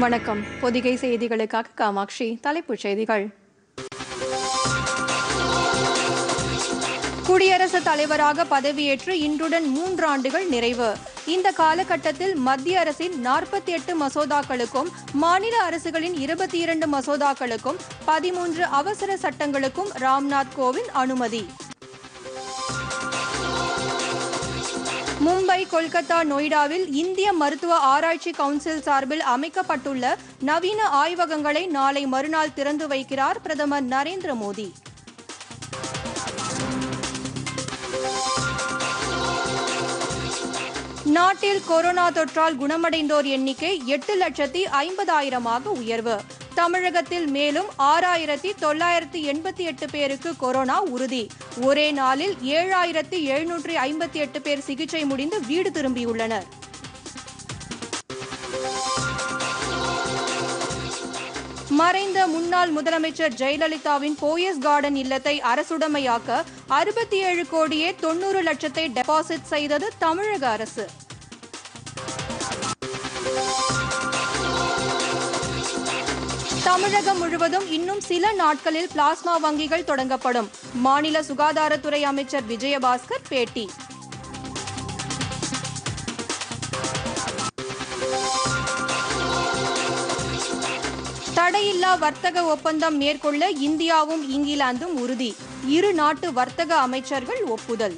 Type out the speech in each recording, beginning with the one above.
வணக்கம் பொதிகை செய்திகளுக்காக காமாட்சி தலைப்புச் செய்திகள் குடியரசுத் தலைவராக பதவியேற்று இன்றுடன் மூன்று ஆண்டுகள் நிறைவு இந்த காலகட்டத்தில் மத்திய அரசின் நாற்பத்தி எட்டு மசோதாக்களுக்கும் மாநில அரசுகளின் இருபத்தி இரண்டு மசோதாக்களுக்கும் பதிமூன்று அவசர சட்டங்களுக்கும் ராம்நாத் கோவிந்த் அனுமதி மும்பை கொல்கத்தா நொய்டாவில் இந்திய மருத்துவ ஆராய்ச்சி கவுன்சில் சார்பில் அமைக்கப்பட்டுள்ள நவீன ஆய்வகங்களை நாளை மறுநாள் திறந்து வைக்கிறார் பிரதமர் நரேந்திர மோடி நாட்டில் கொரோனா தொற்றால் குணமடைந்தோர் எண்ணிக்கை எட்டு லட்சத்தி ஐம்பதாயிரமாக உயர்வு தமிழகத்தில் மேலும் ஆறாயிரத்தி தொள்ளாயிரத்தி எண்பத்தி எட்டு பேருக்கு கொரோனா உறுதி ஒரே நாளில் ஏழாயிரத்தி எழுநூற்றி ஐம்பத்தி எட்டு பேர் சிகிச்சை முடிந்து வீடு திரும்பியுள்ளனர் மறைந்த முன்னாள் முதலமைச்சர் ஜெயலலிதாவின் போயஸ் கார்டன் இல்லத்தை அரசுடைமையாக்க அறுபத்தி ஏழு கோடியே தொண்ணூறு லட்சத்தை டெபாசிட் செய்தது தமிழக அரசு தமிழகம் முழுவதும் இன்னும் சில நாட்களில் பிளாஸ்மா வங்கிகள் தொடங்கப்படும் மாநில சுகாதாரத்துறை அமைச்சர் விஜயபாஸ்கர் பேட்டி தடையில்லா வர்த்தக ஒப்பந்தம் மேற்கொள்ள இந்தியாவும் இங்கிலாந்தும் உறுதி இரு நாட்டு வர்த்தக அமைச்சர்கள் ஒப்புதல்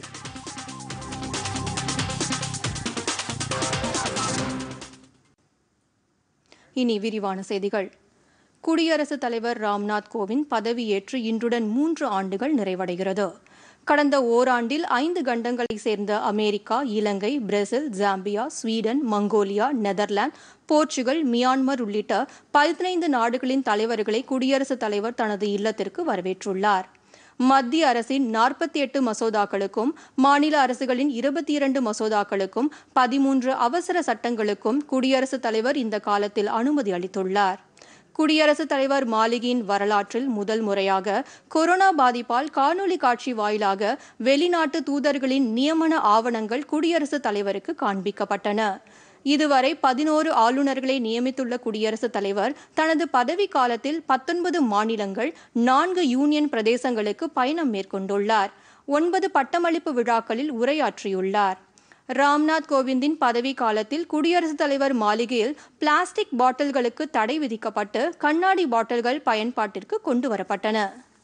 இனி விரிவான செய்திகள் குடியரசுத் தலைவர் ராம்நாத் கோவிந்த் பதவியேற்று இன்றுடன் மூன்று ஆண்டுகள் நிறைவடைகிறது கடந்த ஓராண்டில் ஐந்து கண்டங்களைச் சேர்ந்த America Ilangai Brazil Zambia Sweden Mongolia Netherlands Portugal Myanmar உள்ளிட்ட பதினைந்து நாடுகளின் தலைவர்களை குடியரசுத் தலைவர் தனது இல்லத்திற்கு வரவேற்றுள்ளார் மத்திய அரசின் நாற்பத்தி எட்டு மசோதாக்களுக்கும் மாநில அரசுகளின் இருபத்தி இரண்டு மசோதாக்களுக்கும் பதிமூன்று அவசர சட்டங்களுக்கும் குடியரசுத் தலைவர் இந்த காலத்தில் அனுமதி அளித்துள்ளார் குடியரசுத் தலைவர் மாளிகையின் வரலாற்றில் முதல் முறையாக கொரோனா பாதிப்பால் காணொலி காட்சி வாயிலாக வெளிநாட்டு தூதர்களின் நியமன ஆவணங்கள் குடியரசுத் தலைவருக்கு காண்பிக்கப்பட்டன இதுவரை பதினோரு ஆளுநர்களை நியமித்துள்ள குடியரசுத் தலைவர் தனது பதவி காலத்தில் பத்தொன்பது மாநிலங்கள் நான்கு யூனியன் பிரதேசங்களுக்கு பயணம் மேற்கொண்டுள்ளார் ஒன்பது பட்டமளிப்பு விழாக்களில் உரையாற்றியுள்ளார் ராம்நாத் கோவிந்தின் பதவி காலத்தில் குடியரசுத் தலைவர் மாளிகையில் பிளாஸ்டிக் பாட்டில்களுக்கு தடை விதிக்கப்பட்டு கண்ணாடி பாட்டில்கள் பயன்பாட்டிற்கு கொண்டு வரப்பட்டன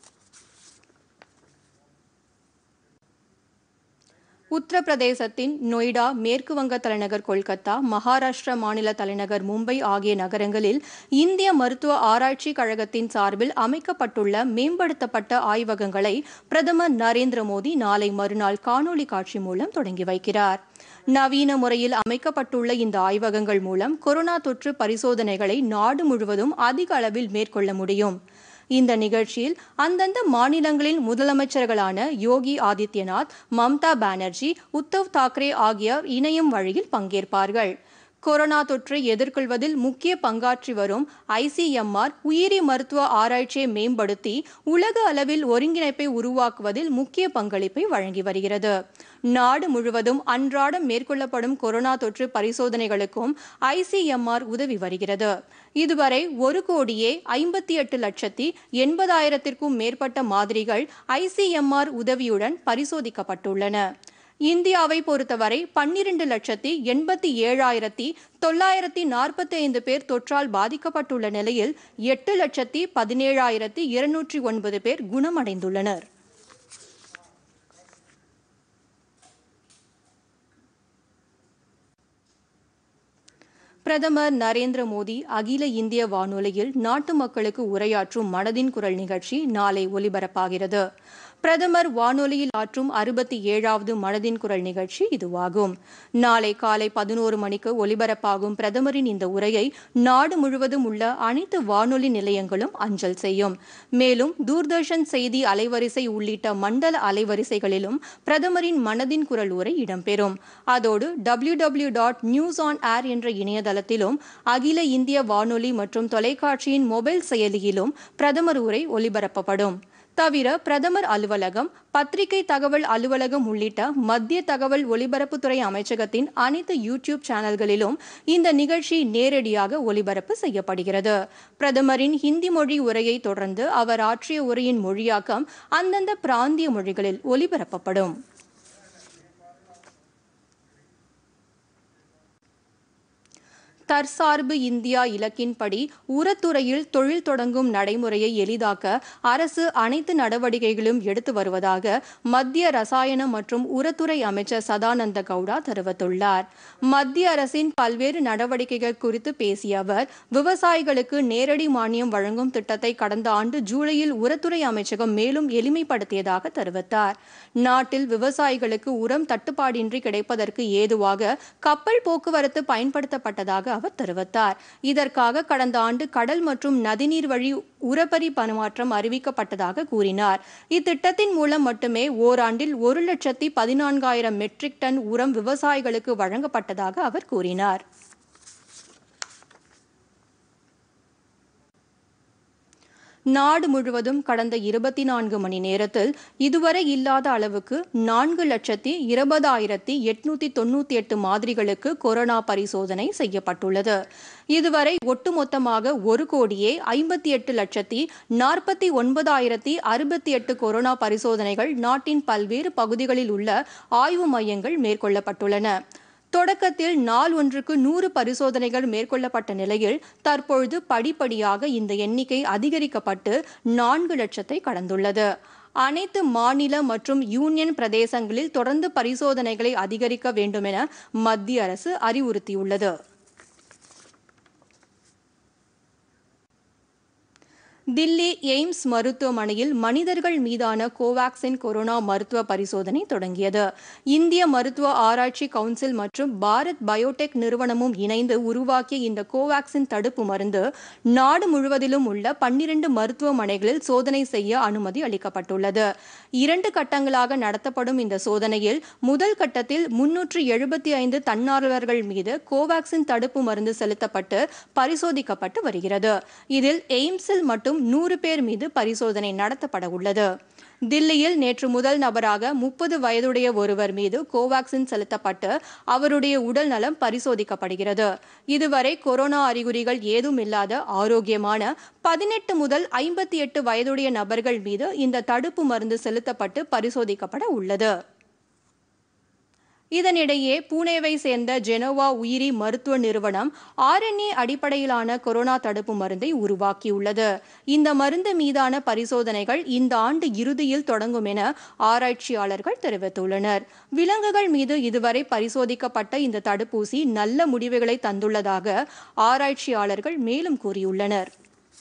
உத்தரப்பிரதேசத்தின் நொய்டா மேற்கு வங்க தலைநகர் கொல்கத்தா மகாராஷ்டிரா மாநில தலைநகர் மும்பை ஆகிய நகரங்களில் இந்திய மருத்துவ ஆராய்ச்சி கழகத்தின் சார்பில் அமைக்கப்பட்டுள்ள மேம்படுத்தப்பட்ட ஆய்வகங்களை பிரதமர் நரேந்திர மோடி நாளை மறுநாள் காணொலி காட்சி மூலம் தொடங்கி வைக்கிறார் நவீன முறையில் அமைக்கப்பட்டுள்ள இந்த ஆய்வகங்கள் மூலம் கொரோனா தொற்று பரிசோதனைகளை நாடு முழுவதும் அதிக அளவில் மேற்கொள்ள முடியும் இந்த நிகழ்ச்சியில் அந்தந்த மாநிலங்களின் முதலமைச்சர்களான யோகி ஆதித்யநாத் மம்தா பானர்ஜி உத்தவ் தாக்கரே ஆகியோர் இணையம் வழியில் பங்கேற்பார்கள் கொரோனா தொற்றை எதிர்கொள்வதில் முக்கிய பங்காற்றி வரும் ஐசிஎம்ஆர் உயிரி மருத்துவ ஆராய்ச்சியை மேம்படுத்தி உலக அளவில் ஒருங்கிணைப்பை உருவாக்குவதில் முக்கிய பங்களிப்பை வழங்கி வருகிறது நாடு முழுவதும் அன்றாடம் மேற்கொள்ளப்படும் கொரோனா தொற்று பரிசோதனைகளுக்கும் ஐசிஎம்ஆர் உதவி வருகிறது இதுவரை ஒரு கோடியே ஐம்பத்தி எட்டு லட்சத்தி எண்பதாயிரத்திற்கும் மேற்பட்ட மாதிரிகள் ஐசிஎம்ஆர் உதவியுடன் பரிசோதிக்கப்பட்டுள்ளன இந்தியாவை பொறுத்தவரை பன்னிரண்டு லட்சத்தி எண்பத்தி ஏழாயிரத்தி தொள்ளாயிரத்தி நாற்பத்தி ஐந்து பேர் தொற்றால் பாதிக்கப்பட்டுள்ள நிலையில் எட்டு லட்சத்தி பதினேழாயிரத்தி இருநூற்றி ஒன்பது பேர் குணமடைந்துள்ளனர் பிரதமர் நரேந்திர மோடி அகில இந்திய வானொலியில் நாட்டு மக்களுக்கு உரையாற்றும் மனதின் குரல் நிகழ்ச்சி நாளை ஒலிபரப்பாகிறது பிரதமர் வானொலியில் ஆற்றும் அறுபத்தி ஏழாவது மனதின் குரல் நிகழ்ச்சி இதுவாகும் நாளை காலை பதினோரு மணிக்கு ஒலிபரப்பாகும் பிரதமரின் இந்த உரையை நாடு முழுவதும் உள்ள அனைத்து வானொலி நிலையங்களும் அஞ்சல் செய்யும் மேலும் தூர்தர்ஷன் செய்தி அலைவரிசை உள்ளிட்ட மண்டல அலைவரிசைகளிலும் பிரதமரின் மனதின் குரல் உரை இடம்பெறும் அதோடு W W dot news on air என்ற இணையதளத்திலும் அகில இந்திய வானொலி மற்றும் தொலைக்காட்சியின் மொபைல் செயலியிலும் பிரதமர் உரை ஒலிபரப்பப்படும் தவிர பிரதமர் அலுவலகம் பத்திரிகை தகவல் அலுவலகம் உள்ளிட்ட மத்திய தகவல் ஒலிபரப்புத்துறை அமைச்சகத்தின் அனைத்து யூடியூப் சேனல்களிலும் இந்த நிகழ்ச்சி நேரடியாக ஒலிபரப்பு செய்யப்படுகிறது பிரதமரின் ஹிந்தி மொழி உரையை தொடர்ந்து அவர் ஆற்றிய உரையின் மொழியாக்கம் அந்தந்த பிராந்திய மொழிகளில் ஒலிபரப்பப்படும் தற்சார்பு இந்தியா இலக்கின்படி உரத்துறையில் தொழில் தொடங்கும் நடைமுறையை எளிதாக்க அரசு அனைத்து நடவடிக்கைகளும் எடுத்து வருவதாக மத்திய ரசாயன மற்றும் உரத்துறை அமைச்சர் சதானந்த கவுடா தெரிவித்துள்ளார் மத்திய அரசின் பல்வேறு நடவடிக்கைகள் குறித்து பேசிய அவர் விவசாயிகளுக்கு நேரடி மானியம் வழங்கும் திட்டத்தை கடந்த ஆண்டு ஜூலையில் உரத்துறை அமைச்சகம் மேலும் எளிமைப்படுத்தியதாக தெரிவித்தார் நாட்டில் விவசாயிகளுக்கு உரம் தட்டுப்பாடின்றி கிடைப்பதற்கு ஏதுவாக கப்பல் போக்குவரத்து பயன்படுத்தப்பட்டதாக அவர் தெரிவித்தார் இதற்காக கடந்த ஆண்டு கடல் மற்றும் நதிநீர் வழி உரப்பரி பரிமாற்றம் அறிவிக்கப்பட்டதாக கூறினார் இத்திட்டத்தின் மூலம் மட்டுமே ஓராண்டில் ஒரு லட்சத்தி பதினான்காயிரம் மெட்ரிக் டன் உரம் விவசாயிகளுக்கு வழங்கப்பட்டதாக அவர் கூறினார் நாடு முழுவதும் கடந்த இருபத்தி நான்கு மணி நேரத்தில் இதுவரை இல்லாத அளவுக்கு நான்கு லட்சத்தி இருபதாயிரத்தி எட்நூத்தி தொண்ணூத்தி எட்டு மாதிரிகளுக்கு கொரோனா பரிசோதனை செய்யப்பட்டுள்ளது இதுவரை ஒட்டுமொத்தமாக ஒரு கோடியே ஐம்பத்தி எட்டு லட்சத்தி நாற்பத்தி ஒன்பதாயிரத்தி அறுபத்தி எட்டு கொரோனா பரிசோதனைகள் நாட்டின் பல்வேறு பகுதிகளில் உள்ள ஆய்வு மையங்கள் மேற்கொள்ளப்பட்டுள்ளன தொடக்கத்தில் நாள் ஒன்றுக்கு நூறு பரிசோதனைகள் மேற்கொள்ளப்பட்ட நிலையில் தற்பொழுது படிப்படியாக இந்த எண்ணிக்கை அதிகரிக்கப்பட்டு நான்கு லட்சத்தை கடந்துள்ளது அனைத்து மாநில மற்றும் யூனியன் பிரதேசங்களில் தொடர்ந்து பரிசோதனைகளை அதிகரிக்க வேண்டுமென மத்திய அரசு அறிவுறுத்தியுள்ளது தில்லி எய்ம்ஸ் மருத்துவமனையில் மனிதர்கள் மீதான கோவாக்சின் கொரோனா மருத்துவ பரிசோதனை தொடங்கியது இந்திய மருத்துவ ஆராய்ச்சி கவுன்சில் மற்றும் பாரத் பயோடெக் நிறுவனமும் இணைந்து உருவாக்கிய இந்த கோவாக்சின் தடுப்பு மருந்து நாடு முழுவதிலும் உள்ள பன்னிரண்டு மருத்துவமனைகளில் சோதனை செய்ய அனுமதி அளிக்கப்பட்டுள்ளது இரண்டு கட்டங்களாக நடத்தப்படும் இந்த சோதனையில் முதல் கட்டத்தில் முன்னூற்று எழுபத்தி ஐந்து தன்னார்வலர்கள் மீது கோவாக்சின் தடுப்பு மருந்து செலுத்தப்பட்டு பரிசோதிக்கப்பட்டு வருகிறது இதில் எய்ம்ஸில் மட்டும் நூறு பேர் மீது பரிசோதனை நடத்தப்பட உள்ளது தில்லியில் நேற்று முதல் நபராக முப்பது வயதுடைய ஒருவர் மீது கோவாக்சின் செலுத்தப்பட்டு அவருடைய உடல் நலம் பரிசோதிக்கப்படுகிறது இதுவரை கொரோனா அறிகுறிகள் ஏதும் இல்லாத ஆரோக்கியமான பதினெட்டு முதல் ஐம்பத்தி எட்டு வயதுடைய நபர்கள் மீது இந்த தடுப்பு மருந்து செலுத்தப்பட்டு பரிசோதிக்கப்பட உள்ளது இதனிடையே பூனேவை சேர்ந்த ஜெனோவா உயிரி மருத்துவ நிறுவனம் ஆர்என்ஏ அடிப்படையிலான கொரோனா தடுப்பு மருந்தை உருவாக்கியுள்ளது இந்த மருந்து மீதான பரிசோதனைகள் இந்த ஆண்டு இறுதியில் தொடங்கும் என ஆராய்ச்சியாளர்கள் தெரிவித்துள்ளனர் விலங்குகள் மீது இதுவரை பரிசோதிக்கப்பட்ட இந்த தடுப்பூசி நல்ல முடிவுகளை தந்துள்ளதாக ஆராய்ச்சியாளர்கள் மேலும் கூறியுள்ளனர்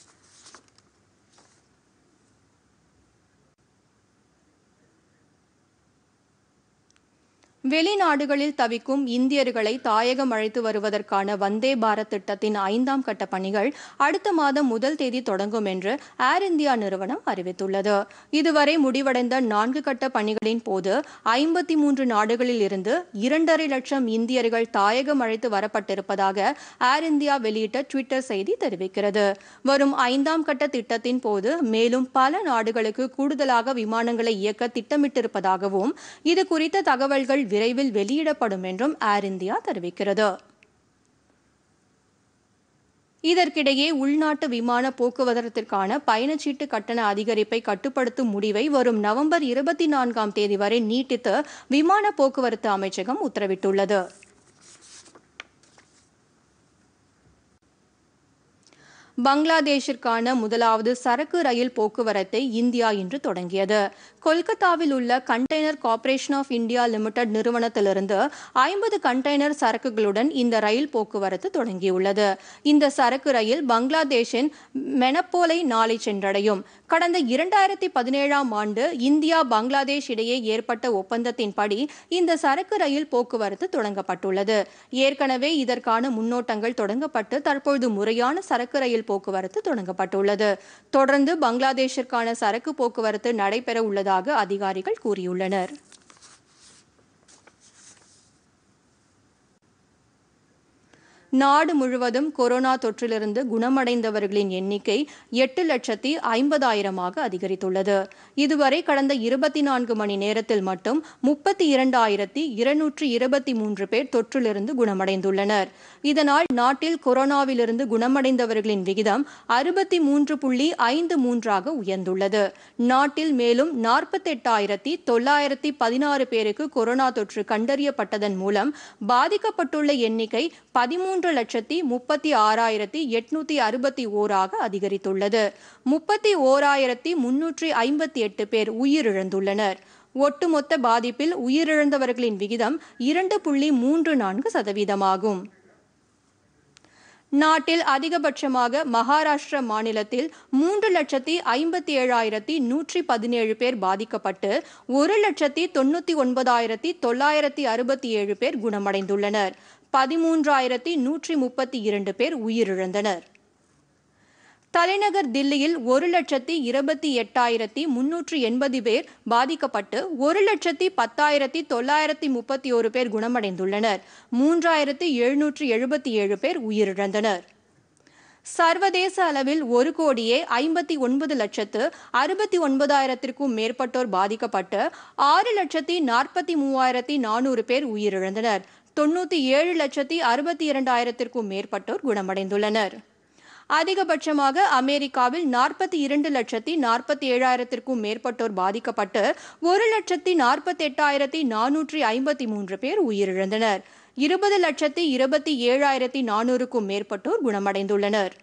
வெளிநாடுகளில் தவிக்கும் இந்தியர்களை தாயகம் அழைத்து வருவதற்கான வந்தே பாரத் திட்டத்தின் ஐந்தாம் கட்ட பணிகள் அடுத்த மாதம் முதல் தேதி தொடங்கும் என்று ஏர் இந்தியா நிறுவனம் அறிவித்துள்ளது இதுவரை முடிவடைந்த நான்கு கட்ட பணிகளின் போது ஐம்பத்தி மூன்று நாடுகளில் இருந்து இரண்டரை லட்சம் இந்தியர்கள் தாயகம் அழைத்து வரப்பட்டிருப்பதாக ஏர் இந்தியா வெளியிட்ட ட்விட்டர் செய்தி தெரிவிக்கிறது வரும் ஐந்தாம் கட்ட திட்டத்தின் போது மேலும் பல நாடுகளுக்கு கூடுதலாக விமானங்களை இயக்க திட்டமிட்டிருப்பதாகவும் இது குறித்த தகவல்கள் விரைவில் வெளியிடப்படும் என்றும் ஏர் இந்தியா தெரிவிக்கிறது இதற்கிடையே உள்நாட்டு விமான போக்குவரத்திற்கான பயணச்சீட்டு கட்டண அதிகரிப்பை கட்டுப்படுத்தும் முடிவை வரும் நவம்பர் இருபத்தி நான்காம் தேதி வரை நீட்டித்து விமான போக்குவரத்து அமைச்சகம் உத்தரவிட்டுள்ளது பங்களாதேஷிற்கான முதலாவது சரக்கு ரயில் போக்குவரத்தை இந்தியா இன்று தொடங்கியது கொல்கத்தாவில் உள்ள container corporation of India limited நிறுவனத்திலிருந்து ஐம்பது கண்டெய்னர் சரக்குகளுடன் இந்த ரயில் போக்குவரத்து தொடங்கியுள்ளது இந்த சரக்கு ரயில் பங்களாதேஷின் மெனப்போலை நாளை சென்றடையும் கடந்த இரண்டாயிரத்தி பதினேழாம் ஆண்டு இந்தியா பங்களாதேஷ் இடையே ஏற்பட்ட ஒப்பந்தத்தின்படி இந்த சரக்கு ரயில் போக்குவரத்து தொடங்கப்பட்டுள்ளது ஏற்கனவே இதற்கான முன்னோட்டங்கள் தொடங்கப்பட்டு தற்பொழுது முறையான சரக்கு ரயில் போக்குவரத்து தொடங்கப்பட்டுள்ளது தொடர்ந்து பங்களாதேஷிற்கான சரக்கு போக்குவரத்து நடைபெற உள்ளதாக அதிகாரிகள் கூறியுள்ளனர் நாடு முழுவதும் கொரோனா தொற்றிலிருந்து குணமடைந்தவர்களின் எண்ணிக்கை எட்டு லட்சத்தி ஐம்பதாயிரமாக அதிகரித்துள்ளது இதுவரை கடந்த இருபத்தி நான்கு மணி நேரத்தில் மட்டும் முப்பத்தி இரண்டாயிரத்தி இருநூற்றி இருபத்தி மூன்று பேர் தொற்றிலிருந்து குணமடைந்துள்ளனர் இதனால் நாட்டில் கொரோனாவிலிருந்து குணமடைந்தவர்களின் விகிதம் அறுபத்தி மூன்று புள்ளி ஐந்து மூன்றாக உயர்ந்துள்ளது நாட்டில் மேலும் நாற்பத்தெட்டாயிரத்தி தொள்ளாயிரத்தி பதினாறு பேருக்கு கொரோனா தொற்று கண்டறியப்பட்டதன் மூலம் பாதிக்கப்பட்டுள்ள எண்ணிக்கை பதிமூன்று லட்சத்தி முப்பத்தி ஆறாயிரத்தி எட்நூத்தி அறுபத்தி ஓராக அதிகரித்துள்ளது முப்பத்தி ஓராயிரத்தி முன்னூற்றி ஐம்பத்தி எட்டு பேர் உயிரிழந்துள்ளனர் ஒட்டுமொத்த பாதிப்பில் உயிரிழந்தவர்களின் விகிதம் இரண்டு புள்ளி மூன்று நான்கு சதவீதமாகும் நாட்டில் அதிகபட்சமாக மகாராஷ்டிர மாநிலத்தில் மூன்று லட்சத்தி ஐம்பத்தி ஏழாயிரத்தி நூற்றி பதினேழு பேர் பாதிக்கப்பட்டு ஒரு லட்சத்தி தொண்ணூத்தி ஒன்பதாயிரத்தி தொள்ளாயிரத்தி அறுபத்தி ஏழு பேர் குணமடைந்துள்ளனர் பதிமூன்றாயிரத்தி நூற்றி முப்பத்தி இரண்டு பேர் உயிரிழந்தனர் தலைநகர் தில்லியில் ஒரு லட்சத்தி இருபத்தி எட்டாயிரத்தி முன்னூற்றி எண்பது பேர் பாதிக்கப்பட்டு ஒரு லட்சத்தி பத்தாயிரத்தி தொள்ளாயிரத்தி முப்பத்தி ஒரு பேர் குணமடைந்துள்ளனர் மூன்றாயிரத்தி எழுநூற்றி எழுபத்தி ஏழு பேர் உயிரிழந்தனர் சர்வதேச அளவில் ஒரு கோடியே ஐம்பத்தி ஒன்பது லட்சத்து அறுபத்தி ஒன்பதாயிரத்திற்கும் மேற்பட்டோர் பாதிக்கப்பட்டு ஆறு லட்சத்தி நாற்பத்தி மூவாயிரத்தி நானூறு பேர் உயிரிழந்தனர் தொண்ணூற்றி ஏழு லட்சத்தி அறுபத்தி இரண்டாயிரத்திற்கும் மேற்பட்டோர் குணமடைந்துள்ளனர் அதிகபட்சமாக அமெரிக்காவில் நாற்பத்தி இரண்டு லட்சத்தி நாற்பத்தி ஏழாயிரத்திற்கும் மேற்பட்டோர் பாதிக்கப்பட்டு ஒரு லட்சத்தி நாற்பத்தி எட்டாயிரத்தி நானூற்றி ஐம்பத்தி மூன்று பேர் உயிரிழந்தனர் இருபது லட்சத்தி இருபத்தி ஏழாயிரத்தி நானூறுக்கும் மேற்பட்டோர் குணமடைந்துள்ளனர்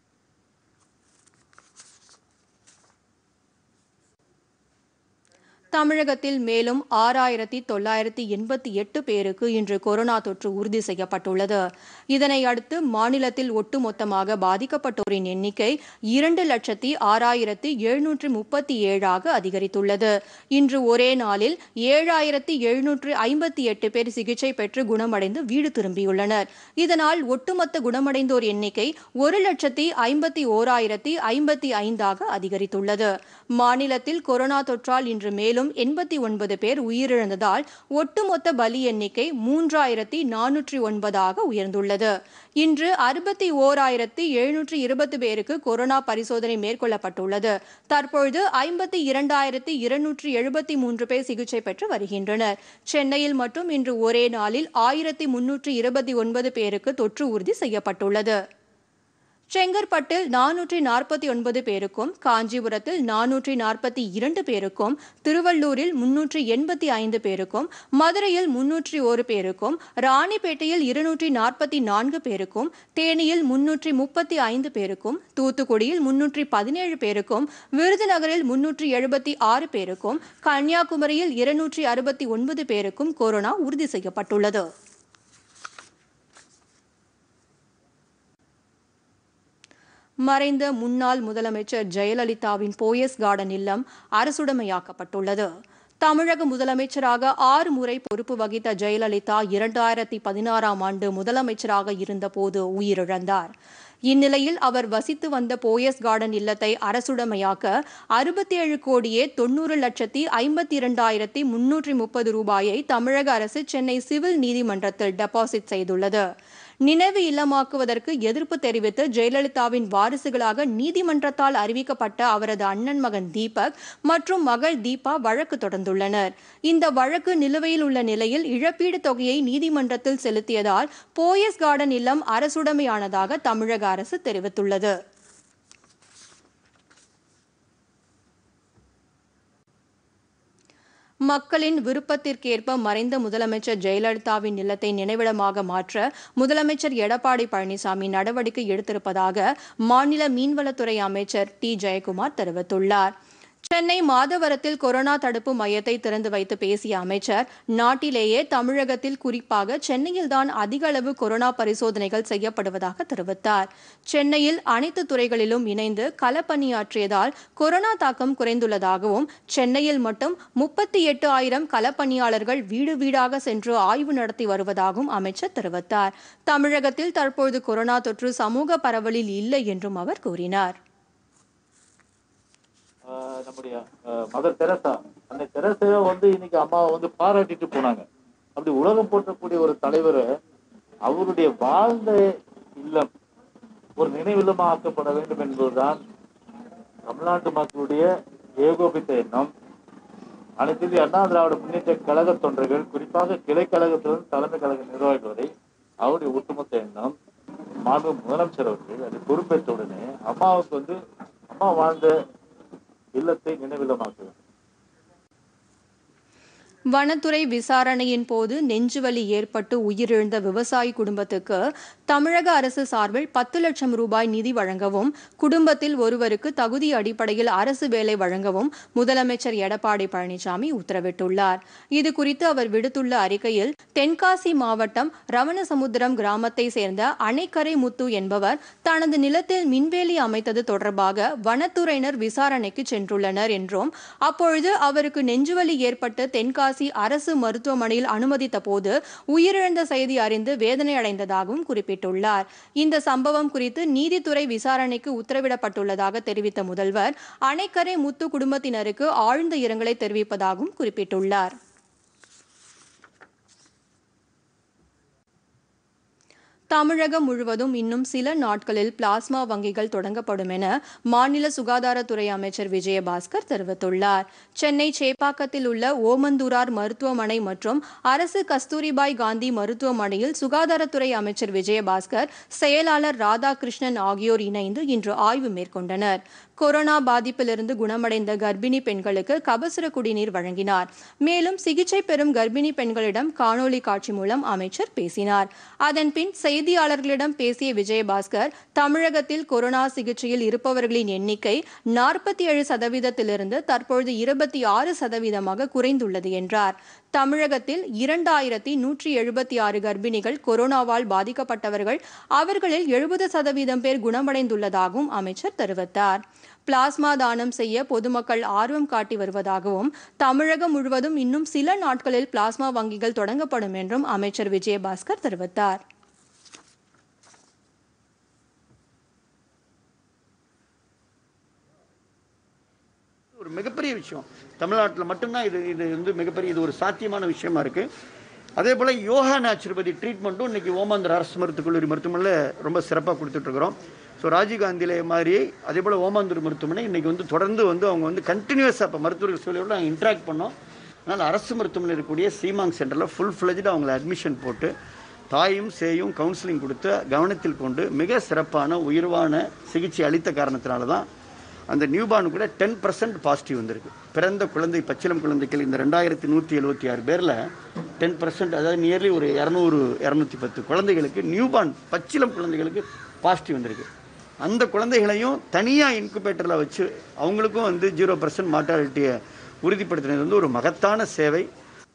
தமிழகத்தில் மேலும் ஆறாயிரத்தி தொள்ளாயிரத்தி எண்பத்தி எட்டு பேருக்கு இன்று கொரோனா தொற்று உறுதி செய்யப்பட்டுள்ளது இதனை அடுத்து மாநிலத்தில் ஒட்டுமொத்தமாக பாதிக்கப்பட்டோரின் எண்ணிக்கை இரண்டு லட்சத்தி ஆறாயிரத்தி எழுநூற்றி முப்பத்தி ஏழாக அதிகரித்துள்ளது இன்று ஒரே நாளில் ஏழாயிரத்தி எழுநூற்று ஐம்பத்தி எட்டு பேர் சிகிச்சை பெற்று குணமடைந்து வீடு திரும்பியுள்ளனர் இதனால் ஒட்டுமொத்த குணமடைந்தோர் எண்ணிக்கை ஒரு லட்சத்தி ஐம்பத்தி ஓராயிரத்தி ஐம்பத்தி ஐந்தாக அதிகரித்துள்ளது மாநிலத்தில் கொரோனா தொற்றால் இன்று மேலும் எண்பத்தி ஒன்பது பேர் உயிரிழந்ததால் ஒட்டுமொத்த பலி எண்ணிக்கை மூன்றாயிரத்தி நானூற்றி ஒன்பதாக உயர்ந்துள்ளது இன்று அறுபத்தி ஓராயிரத்தி எழுநூற்றி இருபது பேருக்கு கொரோனா பரிசோதனை மேற்கொள்ளப்பட்டுள்ளது தற்பொழுது ஐம்பத்தி இரண்டாயிரத்தி இருநூற்றி எழுபத்தி மூன்று பேர் சிகிச்சை பெற்று வருகின்றனர் சென்னையில் மட்டும் இன்று ஒரே நாளில் ஆயிரத்தி முன்னூற்றி இருபத்தி ஒன்பது பேருக்கு தொற்று உறுதி செய்யப்பட்டுள்ளது செங்கற்பட்டில் நானூற்றி நாற்பத்தி ஒன்பது பேருக்கும் காஞ்சிபுரத்தில் நானூற்றி நாற்பத்தி இரண்டு பேருக்கும் திருவள்ளூரில் முன்னூற்றி எண்பத்தி ஐந்து பேருக்கும் மதுரையில் முன்னூற்றி ஒரு பேருக்கும் ராணிப்பேட்டையில் இருநூற்றி நாற்பத்தி நான்கு பேருக்கும் தேனியில் முன்னூற்றி முப்பத்தி ஐந்து பேருக்கும் தூத்துக்குடியில் முன்னூற்றி பதினேழு பேருக்கும் விருதுநகரில் முன்னூற்றி எழுபத்தி ஆறு பேருக்கும் கன்னியாகுமரியில் இருநூற்றி அறுபத்தி ஒன்பது பேருக்கும் கொரோனா உறுதி செய்யப்பட்டுள்ளது மறைந்த முன்னாள் முதலமைச்சர் ஜெயலலிதாவின் போயஸ் கார்டன் இல்லம் அரசுடைமையாக்கப்பட்டுள்ளது தமிழக முதலமைச்சராக ஆறு முறை பொறுப்பு வகித்த ஜெயலலிதா இரண்டாயிரத்தி பதினாறாம் ஆண்டு முதலமைச்சராக இருந்தபோது உயிரிழந்தார் இந்நிலையில் அவர் வசித்து வந்த போயஸ் கார்டன் இல்லத்தை அரசுடைமையாக்க அறுபத்தி ஏழு கோடியே தொண்ணூறு லட்சத்தி ஐம்பத்தி இரண்டாயிரத்தி முன்னூற்றி முப்பது ரூபாயை தமிழக அரசு சென்னை சிவில் நீதிமன்றத்தில் டெபாசிட் செய்துள்ளது நினைவு இல்லமாக்குவதற்கு எதிர்ப்பு தெரிவித்து ஜெயலலிதாவின் வாரிசுகளாக நீதிமன்றத்தால் அறிவிக்கப்பட்ட அவரது அண்ணன் மகன் தீபக் மற்றும் மகள் தீபா வழக்கு தொடர்ந்துள்ளனர் இந்த வழக்கு நிலுவையில் உள்ள நிலையில் இழப்பீடு தொகையை நீதிமன்றத்தில் செலுத்தியதால் போயஸ் கார்டன் இல்லம் அரசுடைமையானதாக தமிழக அரசு தெரிவித்துள்ளது மக்களின் விருப்பத்திற்கேற்ப மறைந்த முதலமைச்சர் ஜெயலலிதாவின் இல்லத்தை நினைவிடமாக மாற்ற முதலமைச்சர் எடப்பாடி பழனிசாமி நடவடிக்கை எடுத்திருப்பதாக மாநில மீன்வளத்துறை அமைச்சர் டி ஜெயக்குமார் தெரிவித்துள்ளார் சென்னை மாதவரத்தில் கொரோனா தடுப்பு மையத்தை திறந்து வைத்து பேசிய அமைச்சர் நாட்டிலேயே தமிழகத்தில் குறிப்பாக சென்னையில்தான் அதிக அளவு கொரோனா பரிசோதனைகள் செய்யப்படுவதாக தெரிவித்தார் சென்னையில் அனைத்து துறைகளிலும் இணைந்து களப்பணியாற்றியதால் கொரோனா தாக்கம் குறைந்துள்ளதாகவும் சென்னையில் மட்டும் முப்பத்தி எட்டு ஆயிரம் களப்பணியாளர்கள் வீடு வீடாக சென்று ஆய்வு நடத்தி வருவதாகவும் அமைச்சர் தெரிவித்தார் தமிழகத்தில் தற்போது கொரோனா தொற்று சமூக பரவலில் இல்லை என்றும் அவர் கூறினார் ஆஹ் நம்முடைய மதர் தெரசா அந்த தெரசையோ வந்து இன்னைக்கு அம்மாவை வந்து பாராட்டிட்டு போனாங்க அப்படி உலகம் போற்றக்கூடிய ஒரு தலைவர் அவருடைய வாழ்ந்த இல்லம் ஒரு நினைவில்லமா ஆக்கப்பட வேண்டும் என்பதுதான் தமிழ்நாட்டு மக்களுடைய ஏகோபித்த எண்ணம் அனைத்து இந்திய அண்ணா திராவிட முன்னேற்ற கழக தொண்டர்கள் குறிப்பாக கிளை கழகத்திலிருந்து தலைமை கழக நிர்வாகிகள் வரை அவருடைய ஒட்டுமொத்த எண்ணம் மாண்பு முதலமைச்சர் அவர்கள் அதை பொறுப்பேற்ற உடனே அம்மாவுக்கு வந்து அம்மா வாழ்ந்த இல்லத்தை நினைவில்லமாக்க வேண்டும் வனத்துறை விசாரணையின் போது நெஞ்சுவலி ஏற்பட்டு உயிரிழந்த விவசாயி குடும்பத்துக்கு தமிழக அரசு சார்பில் பத்து லட்சம் ரூபாய் நிதி வழங்கவும் குடும்பத்தில் ஒருவருக்கு தகுதி அடிப்படையில் அரசு வேலை வழங்கவும் முதலமைச்சர் எடப்பாடி பழனிசாமி உத்தரவிட்டுள்ளார் இது குறித்து அவர் விடுத்துள்ள அறிக்கையில் தென்காசி மாவட்டம் ரவணசமுத்திரம் கிராமத்தை சேர்ந்த அணைக்கரை முத்து என்பவர் தனது நிலத்தில் மின்வேலி அமைத்தது தொடர்பாக வனத்துறையினர் விசாரணைக்கு சென்றுள்ளனர் என்றும் அப்பொழுது அவருக்கு நெஞ்சுவலி ஏற்பட்டு தென்காசி அரசு மருத்துவமனையில் அனுமதித்த போது உயிரிழந்த செய்தி அறிந்து வேதனை அடைந்ததாகவும் குறிப்பிட்டுள்ளார் இந்த சம்பவம் குறித்து நீதித்துறை விசாரணைக்கு உத்தரவிடப்பட்டுள்ளதாக தெரிவித்த முதல்வர் அணைக்கரை முத்து குடும்பத்தினருக்கு ஆழ்ந்த இரங்கலை தெரிவிப்பதாகவும் குறிப்பிட்டுள்ளார் தமிழகம் முழுவதும் இன்னும் சில நாட்களில் பிளாஸ்மா வங்கிகள் தொடங்கப்படும் என மாநில சுகாதாரத்துறை அமைச்சர் விஜயபாஸ்கர் தெரிவித்துள்ளார் சென்னை சேப்பாக்கத்தில் உள்ள ஓமந்தூரார் மருத்துவமனை மற்றும் அரசு கஸ்தூரிபாய் காந்தி மருத்துவமனையில் சுகாதாரத்துறை அமைச்சர் விஜயபாஸ்கர் செயலாளர் ராதாகிருஷ்ணன் ஆகியோர் இணைந்து இன்று ஆய்வு மேற்கொண்டனர் கொரோனா பாதிப்பிலிருந்து குணமடைந்த கர்ப்பிணி பெண்களுக்கு கபசுர குடிநீர் வழங்கினார் மேலும் சிகிச்சை பெறும் கர்ப்பிணி பெண்களிடம் காணொலி காட்சி மூலம் அமைச்சர் பேசினார் அதன்பின் செய்தியாளர்களிடம் பேசிய விஜயபாஸ்கர் தமிழகத்தில் கொரோனா சிகிச்சையில் இருப்பவர்களின் எண்ணிக்கை நாற்பத்தி ஏழு சதவீதத்திலிருந்து தற்பொழுது இருபத்தி ஆறு சதவீதமாக குறைந்துள்ளது என்றார் தமிழகத்தில் இரண்டாயிரத்தி நூற்றி எழுபத்தி ஆறு கர்ப்பிணிகள் கொரோனாவால் பாதிக்கப்பட்டவர்கள் அவர்களில் எழுபது சதவீதம் பேர் குணமடைந்துள்ளதாகவும் அமைச்சர் தெரிவித்தார் பிளாஸ்மா தானம் செய்ய பொதுமக்கள் ஆர்வம் காட்டி வருவதாகவும் தமிழகம் முழுவதும் இன்னும் சில நாட்களில் பிளாஸ்மா வங்கிகள் தொடங்கப்படும் என்றும் அமைச்சர் விஜயபாஸ்கர் தெரிவித்தார் ஒரு மிகப்பெரிய விஷயம் தமிழ்நாட்டில் மட்டும்தான் இது இது வந்து மிகப்பெரிய இது ஒரு சாத்தியமான விஷயமா இருக்கு அதே போல் யோகா நேச்சுரோபதி ட்ரீட்மெண்ட்டும் இன்னைக்கு ஓமாந்தர் அரசு மருத்துவக் கல்லூரி மருத்துவமனையில் ரொம்ப சிறப்பாக கொடுத்துட்ருக்குறோம் ஸோ ராஜீவ்காந்தியிலே மாதிரி அதே போல் ஓமாந்தூர் மருத்துவமனை இன்னைக்கு வந்து தொடர்ந்து வந்து அவங்க வந்து கண்டினியூஸாக இப்போ மருத்துவர்கள் சொல்லியோட நாங்கள் இன்ட்ராக்ட் பண்ணோம் அதனால் அரசு மருத்துவமனையில் இருக்கக்கூடிய சீமாங் சென்டரில் ஃபுல் ஃப்ளெஜ்டு அவங்கள அட்மிஷன் போட்டு தாயும் சேயும் கவுன்சிலிங் கொடுத்து கவனத்தில் கொண்டு மிக சிறப்பான உயர்வான சிகிச்சை அளித்த காரணத்தினால தான் அந்த நியூபார்ன் கூட டென் பர்சன்ட் பாசிட்டிவ் வந்திருக்கு பிறந்த குழந்தை பச்சிலம் குழந்தைகள் இந்த ரெண்டாயிரத்தி நூற்றி எழுபத்தி ஆறு பேரில் டென் பர்சன்ட் அதாவது நியர்லி ஒரு இரநூறு இரநூத்தி பத்து குழந்தைகளுக்கு நியூபார்ன் பச்சிலம் குழந்தைகளுக்கு பாசிட்டிவ் வந்திருக்கு அந்த குழந்தைகளையும் தனியாக இன்குபேட்டரில் வச்சு அவங்களுக்கும் வந்து ஜீரோ பர்சன்ட் மார்ட்டாலிட்டியை உறுதிப்படுத்தினது வந்து ஒரு மகத்தான சேவை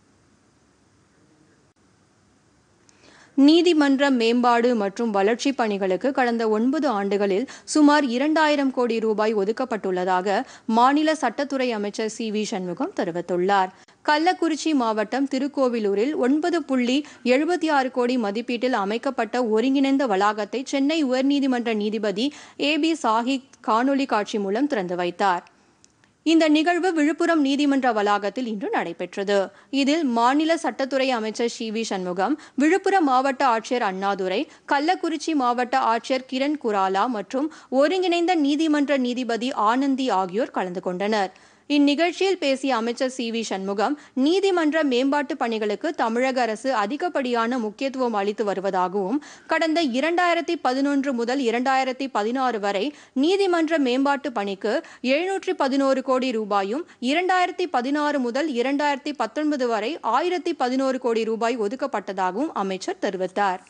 நீதிமன்ற மேம்பாடு மற்றும் வளர்ச்சி பணிகளுக்கு கடந்த ஒன்பது ஆண்டுகளில் சுமார் இரண்டாயிரம் கோடி ரூபாய் ஒதுக்கப்பட்டுள்ளதாக மாநில சட்டத்துறை அமைச்சர் சி வி சண்முகம் தெரிவித்துள்ளார் கள்ளக்குறிச்சி மாவட்டம் திருக்கோவிலூரில் ஒன்பது புள்ளி எழுபத்தி ஆறு கோடி மதிப்பீட்டில் அமைக்கப்பட்ட ஒருங்கிணைந்த வளாகத்தை சென்னை உயர்நீதிமன்ற நீதிபதி ஏ பி சாஹிக் காணொலி காட்சி மூலம் திறந்து வைத்தார் இந்த நிகழ்வு விழுப்புரம் நீதிமன்ற வளாகத்தில் இன்று நடைபெற்றது இதில் மாநில சட்டத்துறை அமைச்சர் சி வி சண்முகம் விழுப்புரம் மாவட்ட ஆட்சியர் அண்ணாதுரை கள்ளக்குறிச்சி மாவட்ட ஆட்சியர் கிரண் குராலா மற்றும் ஒருங்கிணைந்த நீதிமன்ற நீதிபதி ஆனந்தி ஆகியோர் கலந்து கொண்டனர் இந்நிகழ்ச்சியில் பேசிய அமைச்சர் சி வி சண்முகம் நீதிமன்ற மேம்பாட்டு பணிகளுக்கு தமிழக அரசு அதிகப்படியான முக்கியத்துவம் அளித்து வருவதாகவும் கடந்த இரண்டாயிரத்தி பதினொன்று முதல் இரண்டாயிரத்தி பதினாறு வரை நீதிமன்ற மேம்பாட்டு பணிக்கு எழுநூற்றி பதினோரு கோடி ரூபாயும் இரண்டாயிரத்தி பதினாறு முதல் இரண்டாயிரத்தி பத்தொன்பது வரை ஆயிரத்தி பதினோரு கோடி ரூபாய் ஒதுக்கப்பட்டதாகவும் அமைச்சர் தெரிவித்தார்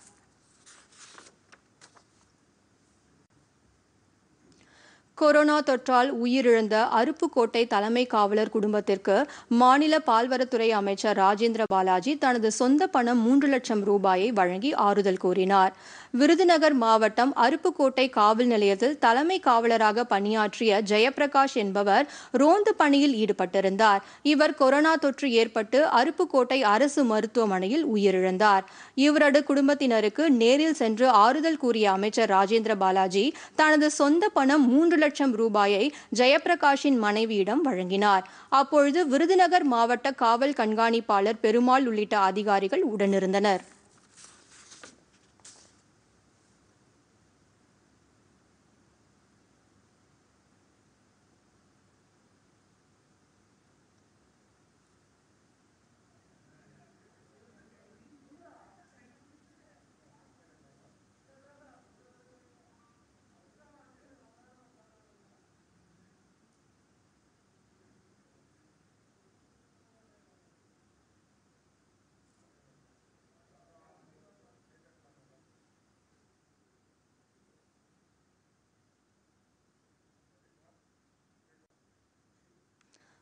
கொரோனா தொற்றால் உயிரிழந்த அருப்புக்கோட்டை தலைமை காவலர் குடும்பத்திற்கு மாநில பால்வரத்துறை அமைச்சர் ராஜேந்திர பாலாஜி தனது சொந்த பணம் மூன்று லட்சம் ரூபாயை வழங்கி ஆறுதல் கூறினார் விருதுநகர் மாவட்டம் அருப்புக்கோட்டை காவல் நிலையத்தில் தலைமை காவலராக பணியாற்றிய ஜெயப்பிரகாஷ் என்பவர் ரோந்து பணியில் ஈடுபட்டிருந்தார் இவர் கொரோனா தொற்று ஏற்பட்டு அருப்புக்கோட்டை அரசு மருத்துவமனையில் உயிரிழந்தார் இவரது குடும்பத்தினருக்கு நேரில் சென்று ஆறுதல் கூறிய அமைச்சர் ராஜேந்திர பாலாஜி தனது சொந்த பணம் மூன்று லட்சம் ரூபாயை ஜெயப்பிரகாஷின் மனைவியிடம் வழங்கினார் அப்பொழுது விருதுநகர் மாவட்ட காவல் கண்காணிப்பாளர் பெருமாள் உள்ளிட்ட அதிகாரிகள் உடனிருந்தனர்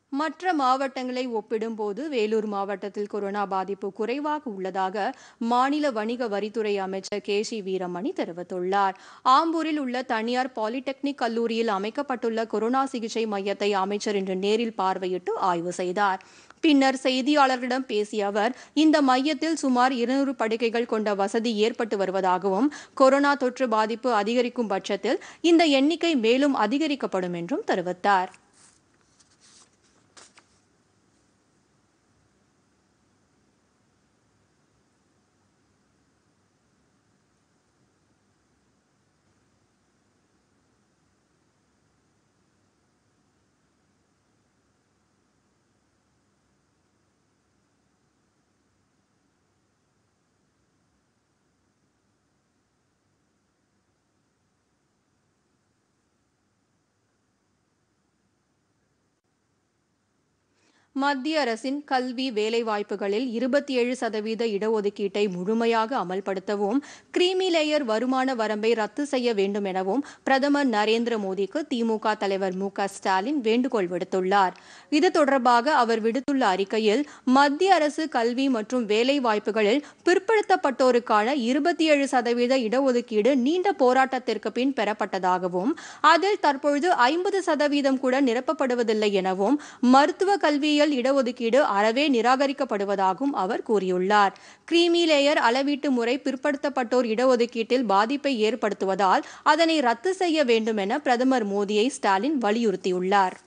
மற்ற மாவட்டங்களை ஒப்பிடும்போது வேலூர் மாவட்டத்தில் கொரோனா பாதிப்பு குறைவாக உள்ளதாக மாநில வணிக வரித்துறை அமைச்சர் கே சி வீரமணி தெரிவித்துள்ளார் ஆம்பூரில் உள்ள தனியார் பாலிடெக்னிக் கல்லூரியில் அமைக்கப்பட்டுள்ள கொரோனா சிகிச்சை மையத்தை அமைச்சர் இன்று நேரில் பார்வையிட்டு ஆய்வு செய்தார் பின்னர் செய்தியாளர்களிடம் பேசிய அவர் இந்த மையத்தில் சுமார் இருநூறு படுக்கைகள் கொண்ட வசதி ஏற்பட்டு வருவதாகவும் கொரோனா தொற்று பாதிப்பு அதிகரிக்கும் பட்சத்தில் இந்த எண்ணிக்கை மேலும் அதிகரிக்கப்படும் என்றும் தெரிவித்தார் மத்திய அரசின் கல்வி வேலைவாய்ப்புகளில் இருபத்தி ஏழு சதவீத இடஒதுக்கீட்டை முழுமையாக அமல்படுத்தவும் கிரீமி லேயர் வருமான வரம்பை ரத்து செய்ய வேண்டும் எனவும் பிரதமர் நரேந்திர மோடிக்கு திமுக தலைவர் மு க ஸ்டாலின் வேண்டுகோள் விடுத்துள்ளார் இது தொடர்பாக அவர் விடுத்துள்ள அறிக்கையில் மத்திய அரசு கல்வி மற்றும் வேலைவாய்ப்புகளில் பிற்படுத்தப்பட்டோருக்கான இருபத்தி ஏழு சதவீத இடஒதுக்கீடு நீண்ட போராட்டத்திற்கு பின் பெறப்பட்டதாகவும் அதில் தற்பொழுது ஐம்பது சதவீதம் கூட நிரப்பப்படுவதில்லை எனவும் மருத்துவ கல்வியியல் இடஒதுக்கீடு அறவே நிராகரிக்கப்படுவதாகவும் அவர் கூறியுள்ளார் கிரீமி லேயர் அளவீட்டு முறை பிற்படுத்தப்பட்டோர் இடஒதுக்கீட்டில் பாதிப்பை ஏற்படுத்துவதால் அதனை ரத்து செய்ய வேண்டும் என பிரதமர் மோடியை ஸ்டாலின் வலியுறுத்தியுள்ளார்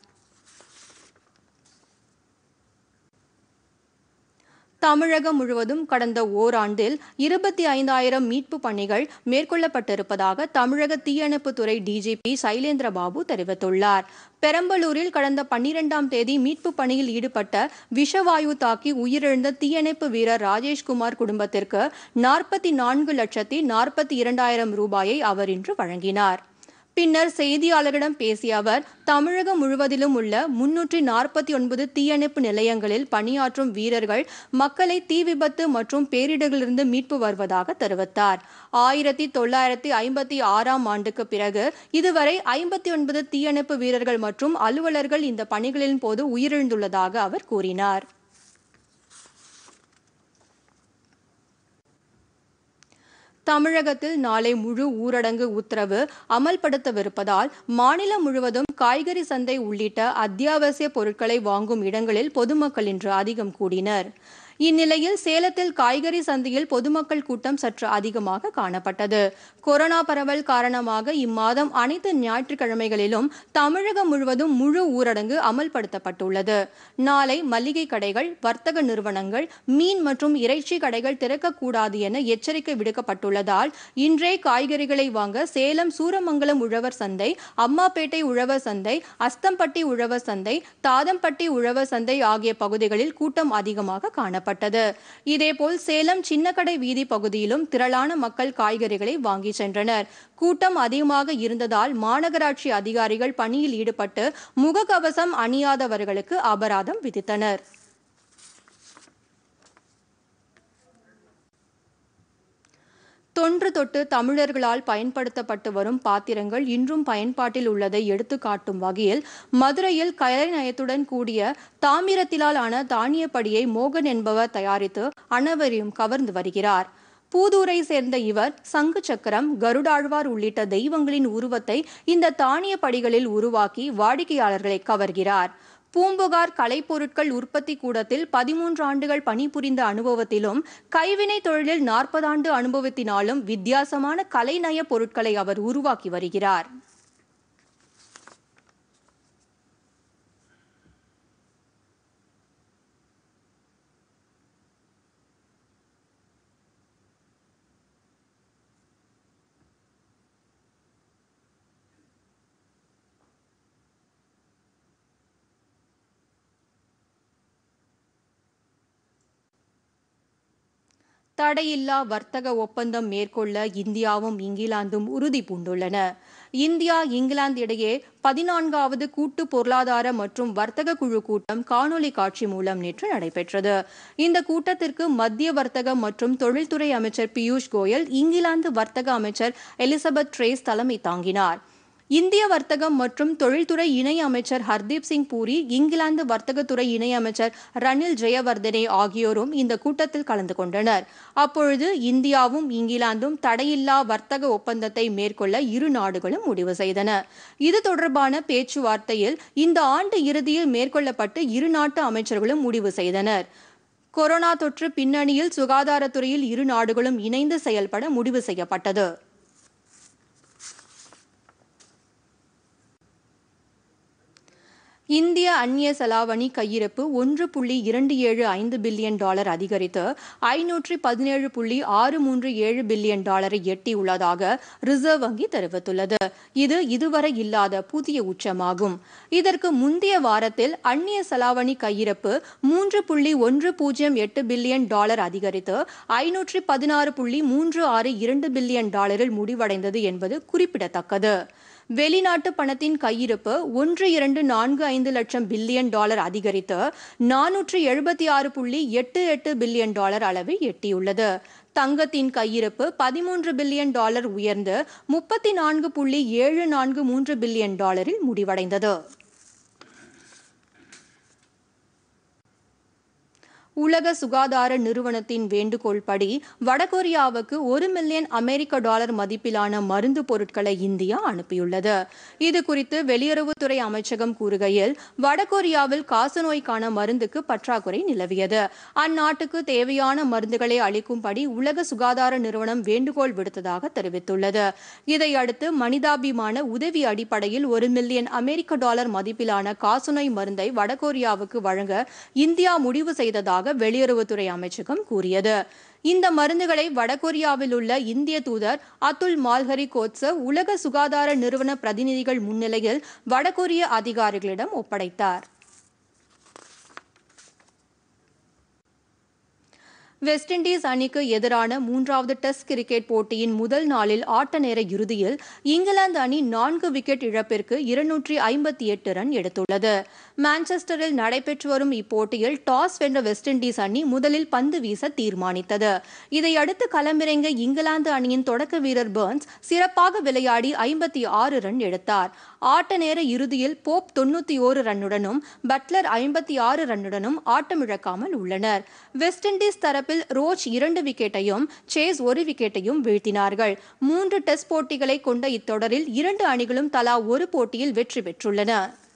தமிழகம் முழுவதும் கடந்த ஓராண்டில் இருபத்தி ஐந்தாயிரம் மீட்பு பணிகள் மேற்கொள்ளப்பட்டிருப்பதாக தமிழக தீயணைப்புத்துறை டிஜிபி சைலேந்திர பாபு தெரிவித்துள்ளார் பெரம்பலூரில் கடந்த பன்னிரெண்டாம் தேதி மீட்பு பணியில் ஈடுபட்ட விஷவாயு தாக்கி உயிரிழந்த தீயணைப்பு வீரர் ராஜேஷ்குமார் குடும்பத்திற்கு நாற்பத்தி நான்கு லட்சத்தி நாற்பத்தி இரண்டாயிரம் ரூபாயை அவர் இன்று வழங்கினார் பின்னர் செய்தியாளர்களிடம் பேசிய அவர் தமிழகம் முழுவதிலும் உள்ள முன்னூற்றி நாற்பத்தி ஒன்பது தீயணைப்பு நிலையங்களில் பணியாற்றும் வீரர்கள் மக்களை தீ விபத்து மற்றும் பேரிடர்களிலிருந்து மீட்பு வருவதாக தெரிவித்தார் ஆயிரத்தி தொள்ளாயிரத்தி ஐம்பத்தி ஆறாம் ஆண்டுக்கு பிறகு இதுவரை ஐம்பத்தி ஒன்பது தீயணைப்பு வீரர்கள் மற்றும் அலுவலர்கள் இந்த பணிகளின் போது உயிரிழந்துள்ளதாக அவர் கூறினார் தமிழகத்தில் நாளை முழு ஊரடங்கு உத்தரவு அமல்படுத்தவிருப்பதால் மாநிலம் முழுவதும் காய்கறி சந்தை உள்ளிட்ட அத்தியாவசிய பொருட்களை வாங்கும் இடங்களில் பொதுமக்கள் இன்று அதிகம் கூடினர் இந்நிலையில் சேலத்தில் காய்கறி சந்தையில் பொதுமக்கள் கூட்டம் சற்று அதிகமாக காணப்பட்டது கொரோனா பரவல் காரணமாக இம்மாதம் அனைத்து ஞாயிற்றுக்கிழமைகளிலும் தமிழகம் முழுவதும் முழு ஊரடங்கு அமல்படுத்தப்பட்டுள்ளது நாளை மளிகை கடைகள் வர்த்தக நிறுவனங்கள் மீன் மற்றும் இறைச்சி கடைகள் திறக்கக்கூடாது என எச்சரிக்கை விடுக்கப்பட்டுள்ளதால் இன்றே காய்கறிகளை வாங்க சேலம் சூரமங்கலம் உழவர் சந்தை அம்மாப்பேட்டை உழவர் சந்தை அஸ்தம்பட்டி உழவர் சந்தை தாதம்பட்டி உழவர் சந்தை ஆகிய பகுதிகளில் கூட்டம் அதிகமாக காணப்பட்டது இதேபோல் சேலம் சின்னக்கடை வீதி பகுதியிலும் திரளான மக்கள் காய்கறிகளை வாங்கி சென்றனர் கூட்டம் அதிகமாக இருந்ததால் மாநகராட்சி அதிகாரிகள் பணியில் ஈடுபட்டு முகக்கவசம் அணியாதவர்களுக்கு அபராதம் விதித்தனர் தொன்று தொட்டு தமிழர்களால் பயன்படுத்தப்பட்டு வரும் பாத்திரங்கள் இன்றும் பயன்பாட்டில் உள்ளதை எடுத்துக்காட்டும் வகையில் மதுரையில் கலைநயத்துடன் கூடிய தாமிரத்திலால் ஆன தானியப்படியை மோகன் என்பவர் தயாரித்து அனைவரையும் கவர்ந்து வருகிறார் பூதூரை சேர்ந்த இவர் சங்கு சக்கரம் கருடாழ்வார் உள்ளிட்ட தெய்வங்களின் உருவத்தை இந்த தானிய படிகளில் உருவாக்கி வாடிக்கையாளர்களை கவர்கிறார் பூம்புகார் கலைப்பொருட்கள் உற்பத்தி கூடத்தில் பதிமூன்று ஆண்டுகள் பணிபுரிந்த அனுபவத்திலும் கைவினை தொழிலில் நாற்பது ஆண்டு அனுபவத்தினாலும் வித்தியாசமான கலைநய பொருட்களை அவர் உருவாக்கி வருகிறார் தடையில்லா வர்த்தக ஒப்பந்தம் மேற்கொள்ள இந்தியாவும் இங்கிலாந்தும் உறுதி பூண்டுள்ளன இந்தியா இங்கிலாந்து இடையே பதினான்காவது கூட்டு பொருளாதார மற்றும் வர்த்தக குழு கூட்டம் காணொலி காட்சி மூலம் நேற்று நடைபெற்றது இந்த கூட்டத்திற்கு மத்திய வர்த்தக மற்றும் தொழில்துறை அமைச்சர் பியூஷ் கோயல் இங்கிலாந்து வர்த்தக அமைச்சர் எலிசபெத் ட்ரேஸ் தலைமை தாங்கினார் இந்திய வர்த்தகம் மற்றும் தொழில்துறை இணை அமைச்சர் ஹர்தீப் சிங் பூரி இங்கிலாந்து வர்த்தகத்துறை இணை அமைச்சர் ரணில் ஜெயவர்தனே ஆகியோரும் இந்த கூட்டத்தில் கலந்து கொண்டனர் அப்பொழுது இந்தியாவும் இங்கிலாந்தும் தடையில்லா வர்த்தக ஒப்பந்தத்தை மேற்கொள்ள இரு நாடுகளும் முடிவு செய்தன இது தொடர்பான பேச்சுவார்த்தையில் இந்த ஆண்டு இறுதியில் மேற்கொள்ளப்பட்டு இரு நாட்டு அமைச்சர்களும் முடிவு செய்தனர் கொரோனா தொற்று பின்னணியில் சுகாதாரத்துறையில் இரு நாடுகளும் இணைந்து செயல்பட முடிவு செய்யப்பட்டது இந்திய அந்நிய செலாவணி கையிருப்பு ஒன்று புள்ளி இரண்டு ஏழு ஐந்து பில்லியன் டாலர் அதிகரித்து ஐநூற்றி பதினேழு புள்ளி ஆறு மூன்று ஏழு பில்லியன் டாலரை எட்டியுள்ளதாக ரிசர்வ் வங்கி தெரிவித்துள்ளது இது இதுவரை இல்லாத புதிய உச்சமாகும் இதற்கு முந்தைய வாரத்தில் அந்நிய செலாவணி கையிருப்பு மூன்று புள்ளி ஒன்று பூஜ்ஜியம் எட்டு பில்லியன் டாலர் அதிகரித்து ஐநூற்றி பதினாறு புள்ளி மூன்று ஆறு இரண்டு பில்லியன் டாலரில் முடிவடைந்தது என்பது குறிப்பிடத்தக்கது வெளிநாட்டு பணத்தின் கையிருப்பு ஒன்று இரண்டு நான்கு ஐந்து லட்சம் பில்லியன் டாலர் அதிகரித்து நானூற்று எழுபத்தி ஆறு புள்ளி எட்டு எட்டு பில்லியன் டாலர் அளவை எட்டியுள்ளது தங்கத்தின் கையிருப்பு பதிமூன்று பில்லியன் டாலர் உயர்ந்து முப்பத்தி நான்கு புள்ளி ஏழு நான்கு மூன்று பில்லியன் டாலரில் முடிவடைந்தது உலக சுகாதார நிறுவனத்தின் வேண்டுகோள் படி வடகொரியாவுக்கு ஒரு மில்லியன் அமெரிக்க டாலர் மதிப்பிலான மருந்து பொருட்களை இந்தியா அனுப்பியுள்ளது இது குறித்து வெளியுறவுத்துறை அமைச்சகம் கூறுகையில் வடகொரியாவில் காசநோய்க்கான மருந்துக்கு பற்றாக்குறை நிலவியது அந்நாட்டுக்கு தேவையான மருந்துகளை அளிக்கும்படி உலக சுகாதார நிறுவனம் வேண்டுகோள் விடுத்ததாக தெரிவித்துள்ளது இதையடுத்து மனிதாபிமான உதவி அடிப்படையில் ஒரு மில்லியன் அமெரிக்க டாலர் மதிப்பிலான காசநோய் மருந்தை வடகொரியாவுக்கு வழங்க இந்தியா முடிவு செய்ததாக வெளியுறவுத்துறை அமைச்சகம் கூறியது இந்த மருந்துகளை வடகொரியாவில் உள்ள இந்திய தூதர் அதுல் மால்ஹரி கோட்சவ் உலக சுகாதார நிறுவன பிரதிநிதிகள் முன்னிலையில் வடகொரிய அதிகாரிகளிடம் ஒப்படைத்தார் வெஸ்ட் இண்டீஸ் அணிக்கு எதிரான மூன்றாவது டெஸ்ட் கிரிக்கெட் போட்டியின் முதல் நாளில் ஆட்ட நேர இறுதியில் இங்கிலாந்து அணி நான்கு விக்கெட் இழப்பிற்கு இருநூற்றி ஐம்பத்தி எட்டு ரன் எடுத்துள்ளது மான்செஸ்டரில் நடைபெற்று வரும் இப்போட்டியில் டாஸ் வென்ற வெஸ்ட் இண்டீஸ் அணி முதலில் பந்து வீச தீர்மானித்தது இதையடுத்து களமிறங்க இங்கிலாந்து அணியின் தொடக்க வீரர் பர்ன்ஸ் சிறப்பாக விளையாடி ஐம்பத்தி ஆறு ரன் எடுத்தார் ஆட்ட நேர இறுதியில் போப் தொண்ணூத்தி ஓரு ரன்னுடனும் பட்லர் ஐம்பத்தி ஆறு ரன்னுடனும் ஆட்டமிழக்காமல் உள்ளனர் வெஸ்ட் இண்டீஸ் தரப்பில் ரோச் இரண்டு விக்கெட்டையும் சேஸ் ஒரு விக்கெட்டையும் வீழ்த்தினார்கள் மூன்று டெஸ்ட் போட்டிகளை கொண்ட இத்தொடரில் இரண்டு அணிகளும் தலா ஒரு போட்டியில் வெற்றி பெற்றுள்ளன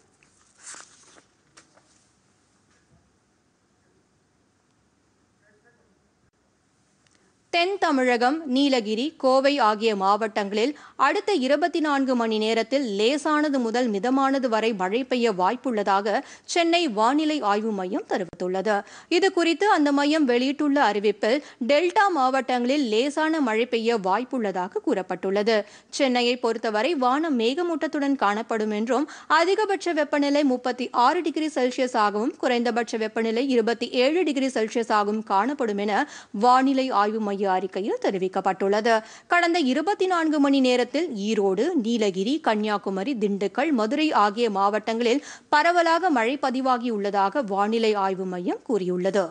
தென் தமிழகம் நீலகிரி கோவை ஆகிய மாவட்டங்களில் அடுத்த இருபத்தி நான்கு மணி நேரத்தில் லேசானது முதல் மிதமானது வரை மழை பெய்ய வாய்ப்புள்ளதாக சென்னை வானிலை ஆய்வு மையம் தெரிவித்துள்ளது இது குறித்து அந்த மையம் வெளியிட்டுள்ள அறிவிப்பில் டெல்டா மாவட்டங்களில் லேசான மழை பெய்ய வாய்ப்புள்ளதாக கூறப்பட்டுள்ளது சென்னையை பொறுத்தவரை வானம் மேகமூட்டத்துடன் காணப்படும் என்றும் அதிகபட்ச வெப்பநிலை முப்பத்தி ஆறு டிகிரி செல்சியஸ் ஆகவும் குறைந்தபட்ச வெப்பநிலை இருபத்தி ஏழு டிகிரி செல்சியஸ் ஆகவும் காணப்படும் என வானிலை ஆய்வு மைய அறிக்கையில் தெரிவிக்கப்பட்டுள்ளது கடந்த இருபத்தி நான்கு மணி நேரத்தில் ஈரோடு நீலகிரி கன்னியாகுமரி திண்டுக்கல் மதுரை ஆகிய மாவட்டங்களில் பரவலாக மழை பதிவாகியுள்ளதாக வானிலை ஆய்வு மையம் கூறியுள்ளது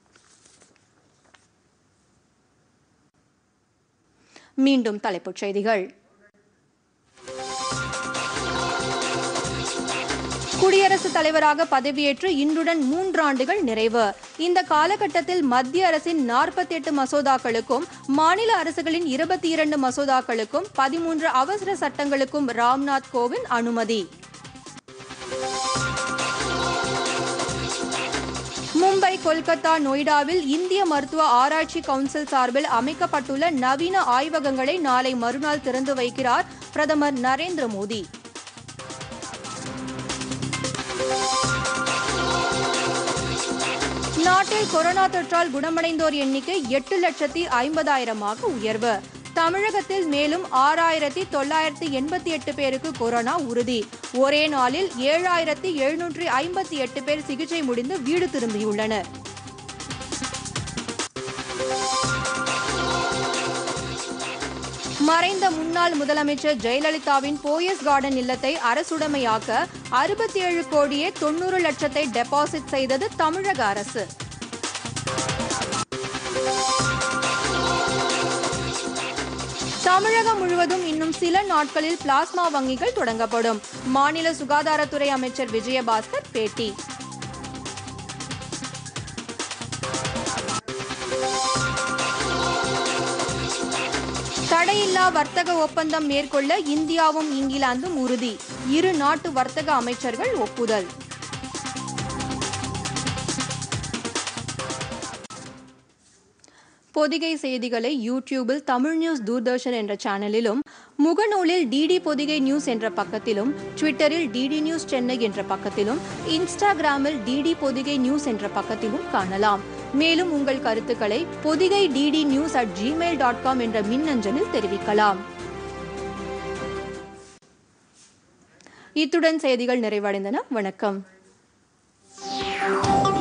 மீண்டும் தலைப்புச் செய்திகள் குடியரசுத் தலைவராக பதவியேற்று இன்றுடன் மூன்றாண்டுகள் நிறைவு இந்த காலகட்டத்தில் மத்திய அரசின் நாற்பத்தி எட்டு மசோதாக்களுக்கும் மாநில அரசுகளின் இருபத்தி இரண்டு மசோதாக்களுக்கும் பதிமூன்று அவசர சட்டங்களுக்கும் ராம்நாத் கோவிந்த் அனுமதி மும்பை கொல்கத்தா நொய்டாவில் இந்திய மருத்துவ ஆராய்ச்சி கவுன்சில் சார்பில் அமைக்கப்பட்டுள்ள நவீன ஆய்வகங்களை நாளை மறுநாள் திறந்து வைக்கிறார் பிரதமர் நரேந்திர மோடி நாட்டில் கொரோனா தொற்றால் குணமடைந்தோர் எண்ணிக்கை எட்டு லட்சத்தி ஐம்பதாயிரமாக உயர்வு தமிழகத்தில் மேலும் ஆறாயிரத்தி தொள்ளாயிரத்தி எண்பத்தி எட்டு பேருக்கு கொரோனா உறுதி ஒரே நாளில் ஏழாயிரத்தி எழுநூற்றி ஐம்பத்தி எட்டு பேர் சிகிச்சை முடிந்து வீடு திரும்பியுள்ளனர் மறைந்த முன்னாள் முதலமைச்சர் ஜெயலலிதாவின் போயஸ் கார்டன் இல்லத்தை அரசுடைமையாக்க அறுபத்தி ஏழு கோடியே தொண்ணூறு லட்சத்தை டெபாசிட் செய்தது தமிழக அரசு தமிழக தமிழகம் முழுவதும் இன்னும் சில நாட்களில் பிளாஸ்மா வங்கிகள் தொடங்கப்படும் மாநில சுகாதாரத்துறை அமைச்சர் விஜயபாஸ்கர் பேட்டி தடையில்லா வர்த்தக ஒப்பந்தம் மேற்கொள்ள இந்தியாவும் இங்கிலாந்தும் உறுதி இரு நாட்டு வர்த்தக அமைச்சர்கள் ஒப்புதல் பொதிகை செய்திகளை யூடியூபில் தமிழ் நியூஸ் தூர்தர்ஷன் என்ற சேனலிலும் முகநூலில் டிடி பொதிகை நியூஸ் என்ற பக்கத்திலும் ட்விட்டரில் டிடி நியூஸ் சென்னை என்ற பக்கத்திலும் இன்ஸ்டாகிராமில் டிடி பொதிகை நியூஸ் என்ற பக்கத்திலும் காணலாம் மேலும் உங்கள் கருத்துக்களை Podhigai DD news at Gmail dot com என்ற மின்னஞ்சலில் தெரிவிக்கலாம் இத்துடன் செய்திகள் நிறைவடைந்தன வணக்கம்